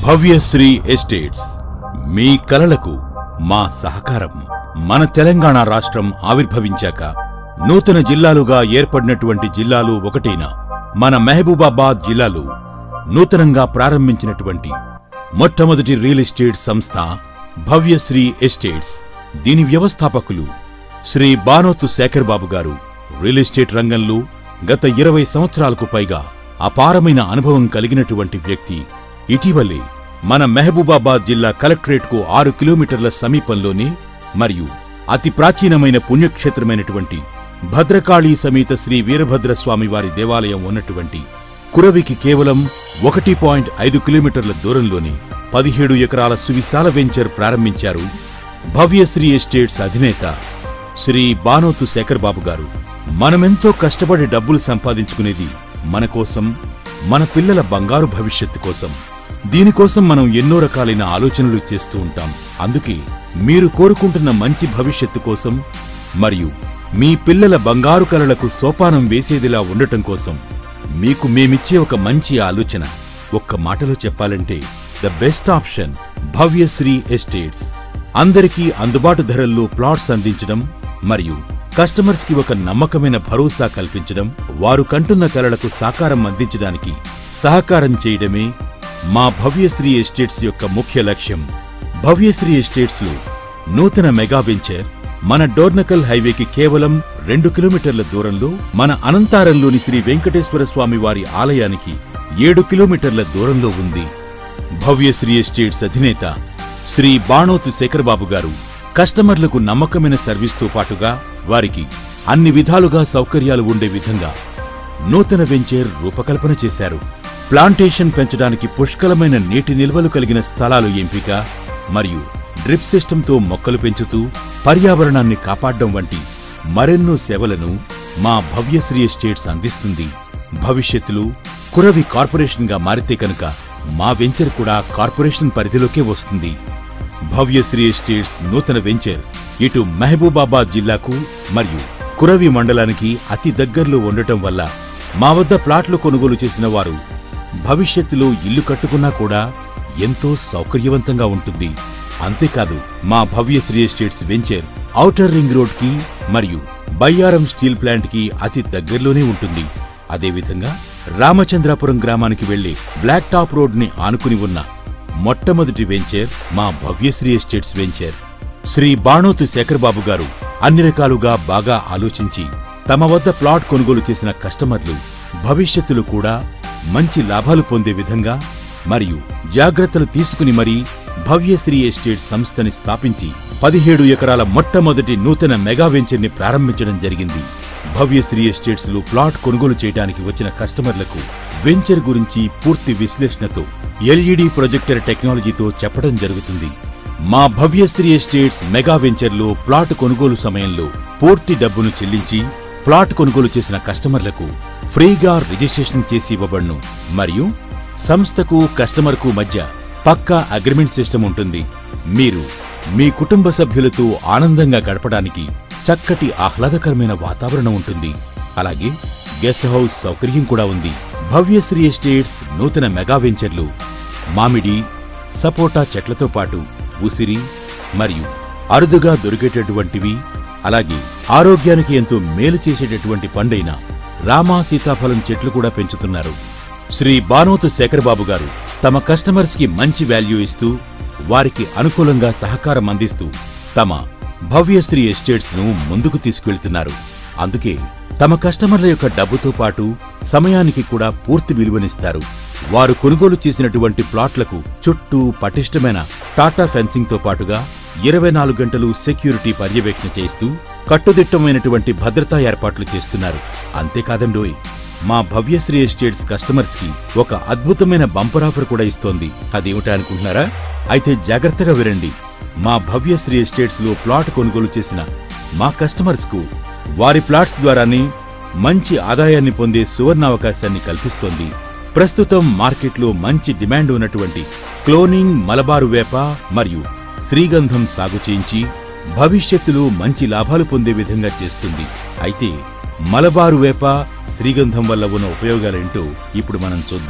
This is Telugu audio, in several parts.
భవ్యశ్రీ ఎస్టేట్స్ మీ కలలకు మా సహకారం మన తెలంగాణ రాష్ట్రం ఆవిర్భవించాక నూతన జిల్లాలుగా ఏర్పడినటువంటి జిల్లాలు ఒకటైన మన మహబూబాబాద్ జిల్లాలో నూతనంగా ప్రారంభించినటువంటి మొట్టమొదటి రియల్ ఎస్టేట్ సంస్థ భవ్యశ్రీ ఎస్టేట్స్ దీని వ్యవస్థాపకులు శ్రీ బానోతు శేఖర్ బాబు గారు రియల్ ఎస్టేట్ రంగంలో గత ఇరవై సంవత్సరాలకు పైగా అపారమైన అనుభవం కలిగినటువంటి వ్యక్తి ఇటీవలే మన మహబూబాబాద్ జిల్లా కలెక్టరేట్కు ఆరు కిలోమీటర్ల సమీపంలోనే మరియు అతి ప్రాచీనమైన పుణ్యక్షేత్రమైనటువంటి భద్రకాళీ సమేత శ్రీ వీరభద్రస్వామి వారి దేవాలయం ఉన్నటువంటి కురవికి కేవలం ఒకటి పాయింట్ ఐదు కిలోమీటర్ల దూరంలోనే పదిహేడు ఎకరాల సువిశాల వెంచర్ ప్రారంభించారు భవ్యశ్రీ ఎస్టేట్స్ అధినేత శ్రీ బానోతు శేఖర్ బాబు గారు మనమెంతో కష్టపడి డబ్బులు సంపాదించుకునేది మన కోసం మన పిల్లల బంగారు భవిష్యత్తు కోసం దీనికోసం మనం ఎన్నో రకాలైన ఆలోచనలు చేస్తూ ఉంటాం అందుకే మీరు కోరుకుంటున్న మంచి భవిష్యత్తు కోసం మరియు మీ పిల్లల బంగారు కలలకు సోపానం వేసేదిలా ఉండటం కోసం మీకు మేమిచ్చే ఒక మంచి ఆలోచన ఒక్క మాటలో చెప్పాలంటే the best option Bhavyasri estates అందరికీ అందుబాటు ధరల్లో ప్లాట్స్ అందించడం మరియు కస్టమర్స్ కి ఒక నమ్మకమైన భరోసా కల్పించడం వారు కంటున్న కలలకు సాకారం అందించడానికి సహకారం చేయడమే మా భవ్యశ్రీ ఎస్టేట్స్ యొక్క ముఖ్య లక్ష్యం భవ్యశ్రీ ఎస్టేట్స్ లో నూతన మెగా వెంచర్ మన డోర్నకల్ హైవేకి కేవలం రెండు కిలోమీటర్ల దూరంలో మన అనంతారంలోని శ్రీ వెంకటేశ్వర స్వామి వారి ఆలయానికి ఏడు కిలోమీటర్ల దూరంలో ఉంది భవ్యశ్రీ ఎస్టేట్స్ అధినేత శ్రీ బాణోతు శేఖర్బాబు గారు కస్టమర్లకు నమ్మకమైన సర్వీస్తో పాటుగా వారికి అన్ని విధాలుగా సౌకర్యాలు ఉండే విధంగా నూతన వెంచర్ రూపకల్పన చేశారు ప్లాంటేషన్ పెంచడానికి పుష్కలమైన నీటి నిల్వలు కలిగిన స్థలాలు ఎంపిక మరియు డ్రిప్ సిస్టంతో మొక్కలు పెంచుతూ పర్యావరణాన్ని కాపాడడం వంటి మరెన్నో సేవలను మా భవ్యశ్రీ ఎస్టేట్స్ అందిస్తుంది భవిష్యత్తులో కురవి కార్పొరేషన్గా మారితే కనుక మా వెంచర్ కూడా కార్పొరేషన్ పరిధిలోకే వస్తుంది భవ్యశ్రీ ఎస్టేట్స్ నూతన వెంచర్ ఇటు మహబూబాబాద్ జిల్లాకు మరియు కురవి మండలానికి అతి దగ్గరలో ఉండటం వల్ల మా వద్ద ప్లాట్లు కొనుగోలు చేసిన వారు భవిష్యత్తులో ఇల్లు కట్టుకున్నా కూడా ఎంతో సౌకర్యవంతంగా ఉంటుంది అంతేకాదు మా Bhavyasri estates venture outer ring road కి మరియు బయ్యారం స్టీల్ ప్లాంట్ కి అతి దగ్గరలోనే ఉంటుంది అదేవిధంగా రామచంద్రాపురం గ్రామానికి వెళ్లే బ్లాక్ టాప్ రోడ్ ని ఆనుకుని ఉన్న మొట్టమొదటి వెంచర్ మా భవ్యశ్రీ ఎస్టేట్స్ వెంచర్ శ్రీ బాణోతు శేఖర్ బాబు గారు అన్ని రకాలుగా బాగా ఆలోచించి తమ వద్ద ప్లాట్ కొనుగోలు చేసిన కస్టమర్లు భవిష్యత్తులో కూడా మంచి లాభాలు పొందే విధంగా మరియు జాగ్రత్తలు తీసుకుని మరీ భవ్యశ్రీ ఎస్టేట్ సంస్థని స్థాపించి పదిహేడు ఎకరాల మొట్టమొదటి నూతన మెగా వెంచర్ని ప్రారంభించడం జరిగింది భవ్యశ్రీ ఎస్టేట్స్ లో ప్లాట్ కొనుగోలు చేయడానికి వచ్చిన కస్టమర్లకు వెంచర్ గురించి పూర్తి విశ్లేషణతో ఎల్ఈడి ప్రొజెక్టర్ టెక్నాలజీతో చెప్పడం జరుగుతుంది మా భవ్యశ్రీ ఎస్టేట్స్ మెగా వెంచర్లో ప్లాట్ కొనుగోలు సమయంలో పూర్తి డబ్బును చెల్లించి ప్లాట్ కొనుగోలు చేసిన కస్టమర్లకు ఫ్రీగా రిజిస్ట్రేషన్ చేసి ఇవ్వబడును మరియు సంస్థకు కస్టమర్కు మధ్య పక్కా అగ్రిమెంట్ సిస్టమ్ ఉంటుంది మీరు మీ కుటుంబ సభ్యులతో ఆనందంగా గడపడానికి చక్కటి ఆహ్లాదకరమైన వాతావరణం ఉంటుంది అలాగే గెస్ట్ హౌస్ సౌకర్యం కూడా ఉంది భవ్యశ్రీ ఎస్టేట్స్ నూతన మెగా వెంచర్లు మామిడి సపోటా చెట్లతో పాటు ఉసిరి మరియు అరుదుగా దొరికేటటువంటివి అలాగే ఆరోగ్యానికి ఎంతో మేలు చేసేటటువంటి పండైన రామా సీతాఫలం చెట్లు కూడా పెంచుతున్నారు శ్రీ బానోతు శేఖర్ బాబు గారు తమ కస్టమర్స్ కి మంచి వాల్యూ ఇస్తూ వారికి అనుకూలంగా సహకారం అందిస్తూ తమ భవ్యశ్రీ ఎస్టేట్స్ ను ముందుకు తీసుకెళ్తున్నారు అందుకే తమ కస్టమర్ల యొక్క డబ్బుతో పాటు సమయానికి కూడా పూర్తి విలువనిస్తారు వారు కొనుగోలు చేసినటువంటి ప్లాట్లకు చుట్టూ పటిష్టమైన టాటా ఫెన్సింగ్ తో పాటుగా ఇరవై నాలుగు గంటలు సెక్యూరిటీ పర్యవేక్షణ చేస్తూ కట్టుదిట్టమైనటువంటి భద్రతా ఏర్పాట్లు చేస్తున్నారు అంతేకాదండోయ్ మా భవ్యశ్రీ ఎస్టేట్స్ కస్టమర్స్ కి ఒక అద్భుతమైన బంపర్ ఆఫర్ కూడా ఇస్తోంది అదేమిటా అనుకుంటున్నారా అయితే జాగ్రత్తగా వినండి మా భవ్యశ్రీ ఎస్టేట్స్ లో ప్లాట్ కొనుగోలు చేసిన మా కస్టమర్స్ కు వారి ప్లాట్స్ ద్వారానే మంచి ఆదాయాన్ని పొందే సువర్ణావకాశాన్ని కల్పిస్తోంది ప్రస్తుతం మార్కెట్లో మంచి డిమాండ్ ఉన్నటువంటి క్లోనింగ్ మలబారు వేప మరియు శ్రీగంధం సాగు చేయించి భవిష్యత్తులో మంచి లాభాలు పొందే విధంగా చేస్తుంది అయితే మలబారు వేప శ్రీగంధం వల్ల ఉన్న ఉపయోగాలేంటో ఇప్పుడు మనం చూద్దాం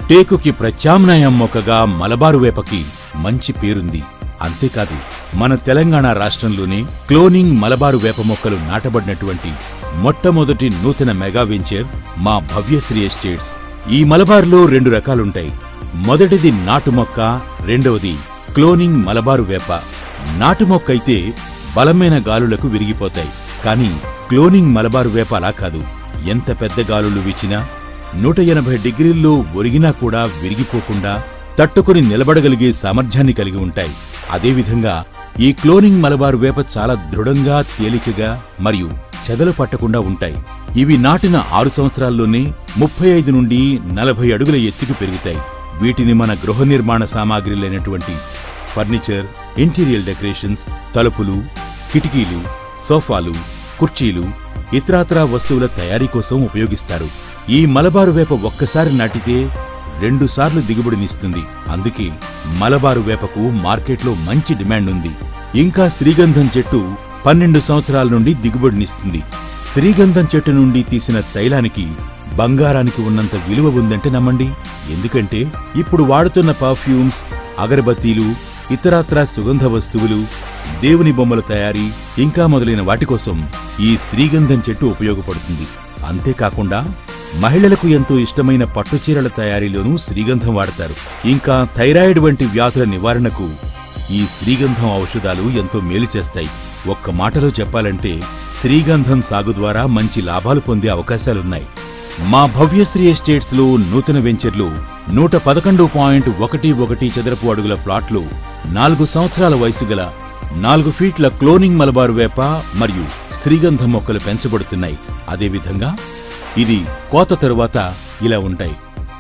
టేకుకి ప్రత్యామ్నాయం మొక్కగా మలబారు వేపకి మంచి పేరుంది అంతేకాదు మన తెలంగాణ రాష్ట్రంలోనే క్లోనింగ్ మలబారు వేప మొక్కలు నాటబడినటువంటి మొట్టమొదటి నూతన మెగా వెంచర్ మా భవ్యశ్రీ ఎస్టేట్స్ ఈ మలబారులో రెండు రకాలుంటాయి మొదటిది నాటు మొక్క రెండవది క్లోనింగ్ మలబారు వేప నాటు మొక్క అయితే బలమైన గాలులకు విరిగిపోతాయి కానీ క్లోనింగ్ మలబారు వేప అలా కాదు ఎంత పెద్ద గాలులు వీచినా నూట ఎనభై డిగ్రీల్లో ఒరిగినా కూడా విరిగిపోకుండా తట్టుకుని నిలబడగలిగే సామర్థ్యాన్ని కలిగి ఉంటాయి అదేవిధంగా ఈ క్లోనింగ్ మలబారు వేప చాలా దృఢంగా తేలికగా మరియు చెదలు పట్టకుండా ఉంటాయి ఇవి నాటిన ఆరు సంవత్సరాల్లోనే ముప్పై ఐదు నుండి నలభై అడుగుల ఎత్తుకు పెరుగుతాయి వీటిని మన గృహ నిర్మాణ సామాగ్రిలైనటువంటి ఫర్నిచర్ ఇంటీరియర్ డెకరేషన్స్ తలుపులు కిటికీలు సోఫాలు కుర్చీలు ఇతరాతరా వస్తువుల తయారీ కోసం ఉపయోగిస్తారు ఈ మలబారు వేప ఒక్కసారి నాటితే రెండుసార్లు దిగుబడినిస్తుంది అందుకే మలబారు వేపకు మార్కెట్లో మంచి డిమాండ్ ఉంది ఇంకా శ్రీగంధం చెట్టు పన్నెండు సంవత్సరాల నుండి దిగుబడినిస్తుంది శ్రీగంధం చెట్టు నుండి తీసిన తైలానికి బంగారానికి ఉన్నంత విలువ ఉందంటే నమ్మండి ఎందుకంటే ఇప్పుడు వాడుతున్న పర్ఫ్యూమ్స్ అగరబత్తీలు ఇతరాత్రా సుగంధ వస్తువులు దేవుని బొమ్మల తయారీ ఇంకా మొదలైన వాటి కోసం ఈ శ్రీగంధం చెట్టు ఉపయోగపడుతుంది అంతేకాకుండా మహిళలకు ఎంతో ఇష్టమైన పట్టుచీరల తయారీలోనూ శ్రీగంధం వాడతారు ఇంకా థైరాయిడ్ వంటి వ్యాధుల నివారణకు ఈ శ్రీగంధం ఔషధాలు ఎంతో మేలు చేస్తాయి ఒక్క మాటలో చెప్పాలంటే శ్రీగంధం సాగు ద్వారా మంచి లాభాలు పొందే అవకాశాలున్నాయి మా భవ్యశ్రీ ఎస్టేట్స్ లో నూతన వెంచర్లు నూట పదకొండు పాయింట్ ఒకటి ఒకటి చదరపు అడుగుల ప్లాట్లు నాలుగు సంవత్సరాల వయసు గల నాలుగు ఫీట్ల క్లోనింగ్ మలబారు వేప మరియు శ్రీగంధం మొక్కలు పెంచబడుతున్నాయి అదేవిధంగా ఇది కోత తరువాత ఇలా ఉంటాయి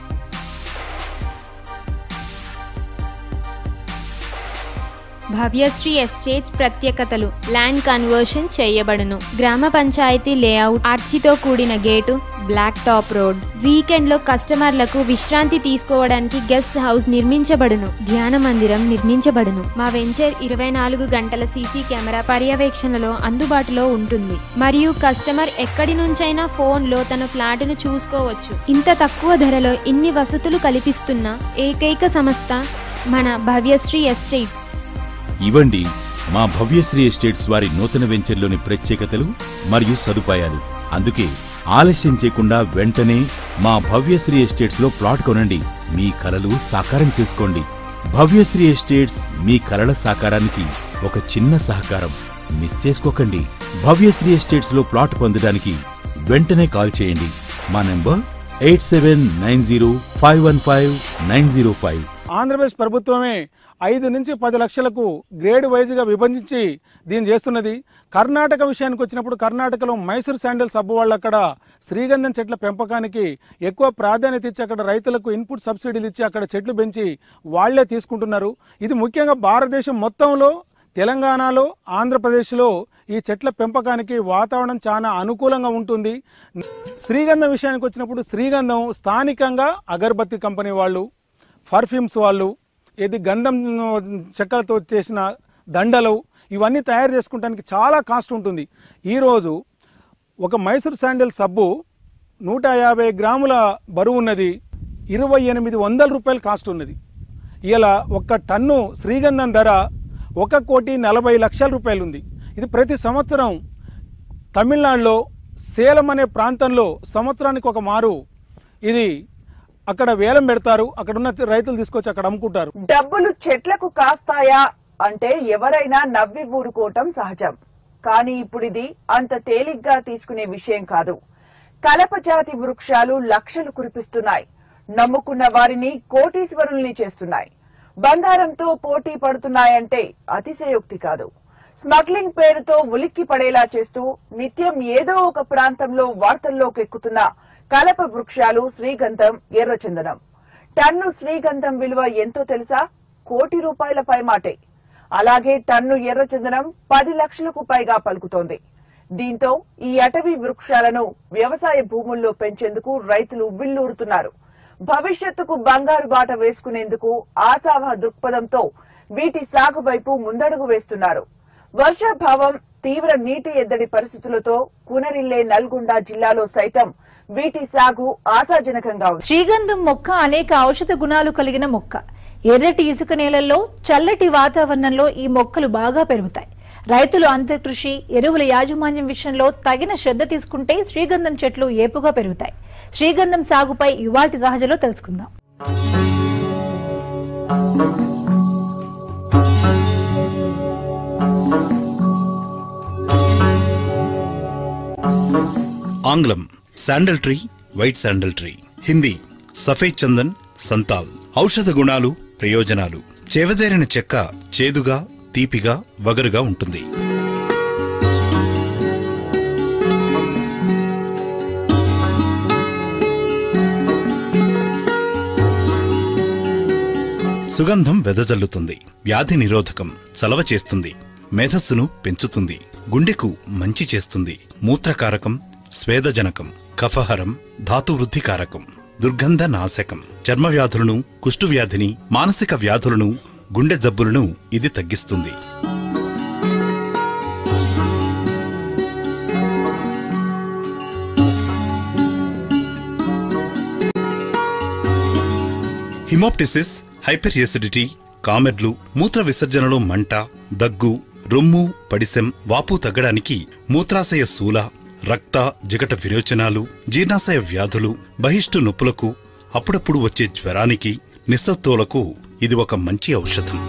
భవ్యశ్రీ ఎస్టేట్స్ ప్రత్యేకతలు ల్యాండ్ కన్వర్షన్ చేయబడును గ్రామ పంచాయతీ లేఅవుట్ ఆర్చితో కూడిన gate black top road weekend లో కస్టమర్లకు విశ్రాంతి తీసుకోవడానికి గెస్ట్ హౌస్ నిర్మించబడును ధ్యాన మందిరం నిర్మించబడును మా వెంచర్ ఇరవై నాలుగు గంటల సీసీ కెమెరా పర్యవేక్షణలో అందుబాటులో ఉంటుంది మరియు కస్టమర్ ఎక్కడి నుంచైనా ఫోన్ లో తన ఫ్లాట్ను చూసుకోవచ్చు ఇంత తక్కువ ధరలో ఇన్ని వసతులు కల్పిస్తున్న ఏకైక సంస్థ మన భవ్యశ్రీ ఎస్టేట్స్ ఇవండి మా భవ్యశ్రీ ఎస్టేట్స్ వారి నూతన వెంచర్లోని ప్రత్యేకతలు మరియు సదుపాయాలు అందుకే ఆలస్యం చేయకుండా వెంటనే మా భవ్యశ్రీ ఎస్టేట్స్ లో ప్లాట్ కొనండి మీ కలలు సాకారం చేసుకోండి భవ్యశ్రీ ఎస్టేట్స్ మీ కలల సాకారానికి ఒక చిన్న సహకారం మిస్ చేసుకోకండి భవ్యశ్రీ ఎస్టేట్స్ లో ప్లాట్ పొందడానికి వెంటనే కాల్ చేయండి మా number eight seven nine zero five one five nine zero five Andhra Pradesh ప్రభుత్వమే ఐదు నుంచి పది లక్షలకు గ్రేడ్ వైజ్గా విభజించి దీన్ని చేస్తున్నది కర్ణాటక విషయానికి వచ్చినప్పుడు కర్ణాటకలో మైసూర్ శాండిల్ సబ్బు వాళ్ళు అక్కడ శ్రీగంధం చెట్ల పెంపకానికి ఎక్కువ ప్రాధాన్యత ఇచ్చి అక్కడ రైతులకు ఇన్పుట్ సబ్సిడీలు ఇచ్చి అక్కడ చెట్లు పెంచి వాళ్లే తీసుకుంటున్నారు ఇది ముఖ్యంగా భారతదేశం మొత్తంలో తెలంగాణలో ఆంధ్రప్రదేశ్లో ఈ చెట్ల పెంపకానికి వాతావరణం చాలా అనుకూలంగా ఉంటుంది శ్రీగంధం విషయానికి వచ్చినప్పుడు శ్రీగంధం స్థానికంగా అగర్బత్తి కంపెనీ వాళ్ళు పర్ఫ్యూమ్స్ వాళ్ళు ఇది గంధం చెక్కలతో చేసిన దండలు ఇవన్నీ తయారు చేసుకోవడానికి చాలా కాస్ట్ ఉంటుంది ఈరోజు ఒక మైసూర్ శాండిల్ సబ్బు నూట యాభై గ్రాముల బరువు ఉన్నది ఇరవై ఎనిమిది వందల రూపాయలు కాస్ట్ ఉన్నది ఇలా ఒక్క టన్ను శ్రీగంధం ధర ఒక కోటి నలభై లక్షల రూపాయలు ఉంది ఇది ప్రతి సంవత్సరం తమిళనాడులో సేలం అనే ప్రాంతంలో సంవత్సరానికి ఒక మారు ఇది అక్కడ వేలం పెడతారు అక్కడ ఉన్న రైతులు తీసుకొచ్చి అక్కడ అమ్ముకుంటారు డబ్బులు చెట్లకు కాస్తాయా అంటే ఎవరైనా నవ్వి ఊరుకోవటం సహజం కానీ ఇప్పుడు ఇది అంత తేలిగ్గా తీసుకునే విషయం కాదు కలప జాతి వృక్షాలు లక్షలు కురిపిస్తున్నాయి నమ్ముకున్న వారిని కోటీశ్వరుల్ని చేస్తున్నాయి బంగారంతో పోటీ పడుతున్నాయంటే అతిశయోక్తి కాదు స్మగ్లింగ్ పేరుతో ఉలిక్కి పడేలా చేస్తూ నిత్యం ఏదో ఒక ప్రాంతంలో వార్తల్లోకి ఎక్కుతున్న కలప వృక్షాలు శ్రీగంధం ఎర్రచందనం టన్ను శ్రీగంధం విలువ ఎంతో తెలుసా కోటి రూపాయల పైమాటే అలాగే టన్ను ఎర్రచందనం పది లక్షలకు పైగా పలుకుతోంది దీంతో ఈ అటవీ వృక్షాలను వ్యవసాయ భూముల్లో పెంచేందుకు రైతులు విల్లూరుతున్నారు భవిష్యత్తుకు బంగారు బాట వేసుకునేందుకు ఆశావహ దృక్పథంతో వీటి సాగు వైపు ముందడుగు వేస్తున్నారు వర్షాభావం తీవ్ర నీటి ఎద్దడి పరిస్థితులతో కునరిల్లే నల్గొండ జిల్లాలో సైతం వీటి సాగు ఆశాజనకంగా ఉంది శ్రీగంధం మొక్క అనేక ఔషధ గుణాలు కలిగిన మొక్క ఎర్రటి ఇసుక నేలల్లో చల్లటి వాతావరణంలో ఈ మొక్కలు బాగా పెరుగుతాయి రైతులు అంతర్కృషి ఎరువుల యాజమాన్యం విషయంలో తగిన శ్రద్ధ తీసుకుంటే శ్రీగంధం చెట్లు ఏపుగా పెరుగుతాయి శ్రీగంధం సాగుపై ఇవాల్టి సహజలో తెలుసుకుందాం ఆంగ్లం sandal tree white sandal tree Hindi సఫేద్ చందన్ సంతాల్ ఔషధ గుణాలు ప్రయోజనాలు చేవదేరిన చెక్క చేదుగా తీపిగా వగరుగా ఉంటుంది సుగంధం వెదజల్లుతుంది వ్యాధి నిరోధకం చలవ చేస్తుంది మేధస్సును పెంచుతుంది గుండెకు మంచి చేస్తుంది మూత్రకారకం స్వేదజనకం కఫహరం ధాతువృద్ధికారకం దుర్గంధ నాశకం చర్మ వ్యాధులను కుష్ఠువ్యాధిని మానసిక వ్యాధులను గుండె జబ్బులను ఇది తగ్గిస్తుంది హిమోప్టిసిస్ హైపర్ ఎసిడిటీ కామెర్లు మూత్ర విసర్జనలో మంట దగ్గు రొమ్ము పడిసెం వాపు తగ్గడానికి మూత్రాశయ శూల రక్త జిగట విరోచనాలు జీర్ణాశయ వ్యాధులు బహిష్టు నొప్పులకు అప్పుడప్పుడు వచ్చే జ్వరానికి నిస్సత్తులకు ఇది ఒక మంచి ఔషధం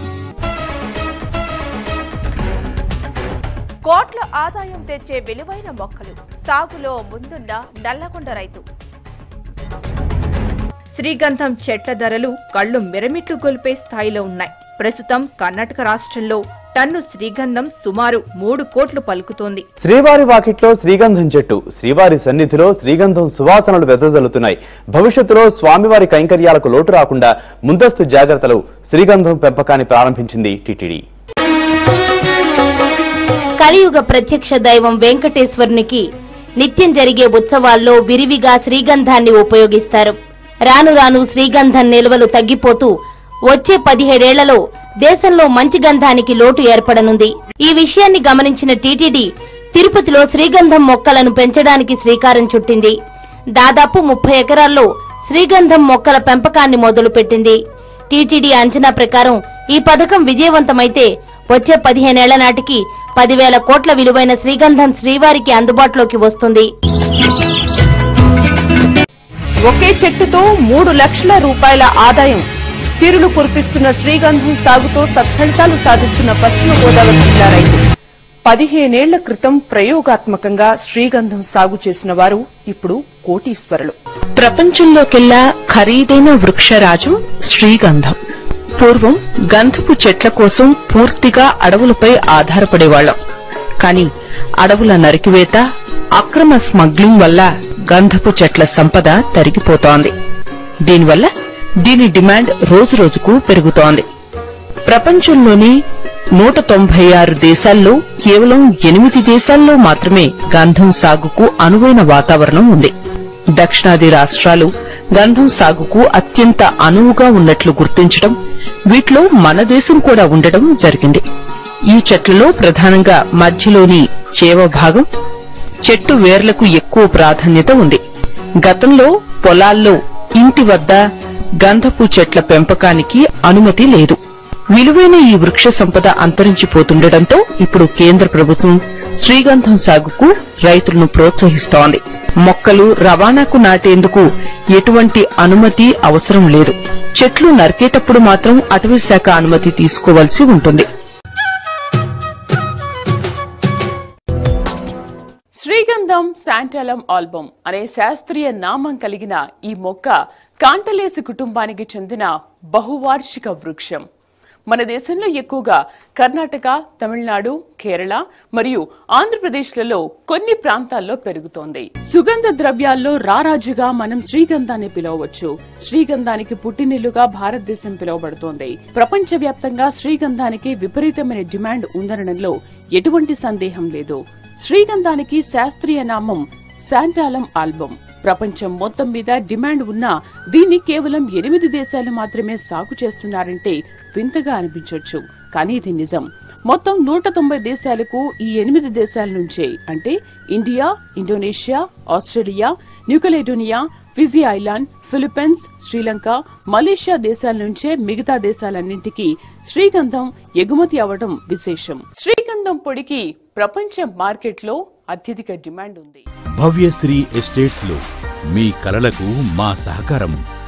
కోట్ల ఆదాయం తెచ్చే విలువైన మొక్కలు సాగులో ముందున్న నల్లగొండ రైతు శ్రీగంధం చెట్ల ధరలు కళ్ళు మిరమిట్లు గొల్పే స్థాయిలో ఉన్నాయి ప్రస్తుతం కర్ణాటక రాష్ట్రంలో టన్ను శ్రీగంధం సుమారు మూడు కోట్లు పలుకుతోంది శ్రీవారి వాకిట్లో శ్రీగంధం చెట్టు శ్రీవారి సన్నిధిలో శ్రీగంధం సువాసనలు వెదజల్లుతున్నాయి భవిష్యత్తులో స్వామివారి కైంకర్యాలకు లోటు రాకుండా ముందస్తు జాగ్రత్తలు శ్రీగంధం పెంపకాన్ని ప్రారంభించింది టిటిడి కలియుగ ప్రత్యక్ష దైవం వెంకటేశ్వరునికి నిత్యం జరిగే ఉత్సవాల్లో విరివిగా శ్రీగంధాన్ని ఉపయోగిస్తారు రాను రాను శ్రీగంధం నిల్వలు తగ్గిపోతూ వచ్చే పదిహేడేళ్లలో దేశంలో మంచి గంధానికి లోటు ఏర్పడనుంది ఈ విషయాన్ని గమనించిన టీటీడీ తిరుపతిలో శ్రీగంధం మొక్కలను పెంచడానికి శ్రీకారం చుట్టింది దాదాపు ముప్పై ఎకరాల్లో శ్రీగంధం మొక్కల పెంపకాన్ని మొదలుపెట్టింది టీటీడీ అంచనా ప్రకారం ఈ పథకం విజయవంతమైతే వచ్చే పదిహేనేళ్ల నాటికి పదివేల కోట్ల విలువైన శ్రీగంధం శ్రీవారికి అందుబాటులోకి వస్తుంది ఒకే చెట్టుతో మూడు లక్షల రూపాయల ఆదాయం సిరులు కురిపిస్తున్న శ్రీగంధం సాగుతో సత్ఫలితాలు సాధిస్తున్న పశ్చిమ గోదావరి జిల్లా రైతు పదిహేనేళ్ల క్రితం ప్రయోగాత్మకంగా శ్రీగంధం సాగు చేసిన వారు ఇప్పుడు కోటీశ్వరులు ప్రపంచంలోకెల్లా ఖరీదైన వృక్షరాజం శ్రీగంధం పూర్వం గంధపు చెట్ల కోసం పూర్తిగా అడవులపై ఆధారపడేవాళ్లం కాని అడవుల నరికివేత అక్రమ స్మగ్లింగ్ వల్ల గంధపు చెట్ల సంపద తరిగిపోతోంది దీనివల్ల దీని డిమాండ్ రోజురోజుకు పెరుగుతోంది ప్రపంచంలోని నూట తొంభై ఆరు దేశాల్లో కేవలం ఎనిమిది దేశాల్లో మాత్రమే గంధం సాగుకు అనువైన వాతావరణం ఉంది దక్షిణాది రాష్ట్రాలు గంధం సాగుకు అత్యంత అనువుగా ఉన్నట్లు గుర్తించడం వీటిలో మన దేశం కూడా ఉండడం జరిగింది ఈ చెట్లలో ప్రధానంగా మధ్యలోని చేవ భాగం చెట్టు వేర్లకు ఎక్కువ ప్రాధాన్యత ఉంది గతంలో పొలాల్లో ఇంటి వద్ద గంధపు చెట్ల పెంపకానికి అనుమతి లేదు విలువైన ఈ వృక్ష సంపద అంతరించిపోతుండటంతో ఇప్పుడు కేంద్ర ప్రభుత్వం శ్రీగంధం సాగుకు రైతులను ప్రోత్సహిస్తోంది మొక్కలు రవాణాకు నాటేందుకు ఎటువంటి అనుమతి అవసరం లేదు చెట్లు నరికేటప్పుడు మాత్రం అటవీ శాఖ అనుమతి తీసుకోవాల్సి ఉంటుంది శ్రీగంధం శాంటలం ఆల్బమ్ అనే శాస్త్రీయ నామం కలిగిన ఈ మొక్క కాంటలేసి కుటుంబానికి చెందిన బహువార్షిక వృక్షం మన దేశంలో ఎక్కువగా కర్ణాటక తమిళనాడు కేరళ మరియు ఆంధ్రప్రదేశ్లలో కొన్ని ప్రాంతాల్లో పెరుగుతోంది సుగంధ ద్రవ్యాల్లో రారాజుగా మనం శ్రీగంధాన్ని పిలవవచ్చు శ్రీగంధానికి పుట్టినిల్లుగా భారతదేశం పిలువబడుతోంది ప్రపంచవ్యాప్తంగా శ్రీగంధానికి విపరీతమైన డిమాండ్ ఉందనడంలో ఎటువంటి సందేహం లేదు శ్రీగంధానికి శాస్త్రీయ నామం శాంటాలం ఆల్బమ్ ప్రపంచం మొత్తం మీద డిమాండ్ ఉన్నా దీన్ని కేవలం ఎనిమిది దేశాలు మాత్రమే సాగు చేస్తున్నారంటే వింతగా అనిపించొచ్చు కానీ ఇది నిజం మొత్తం నూట తొంభై దేశాలకు ఈ ఎనిమిది దేశాల నుంచే అంటే India Indonesia Australia New Caledonia Fiji island Philippines Sri Lanka Malaysia దేశాల నుంచే మిగతా దేశాలన్నింటికీ శ్రీగంధం ఎగుమతి అవడం విశేషం శ్రీగంధం పొడికి ప్రపంచ మార్కెట్లో అత్యధిక డిమాండ్ ఉంది భవ్యశ్రీ ఎస్టేట్స్ లో మీ కలలకు మా సహకారం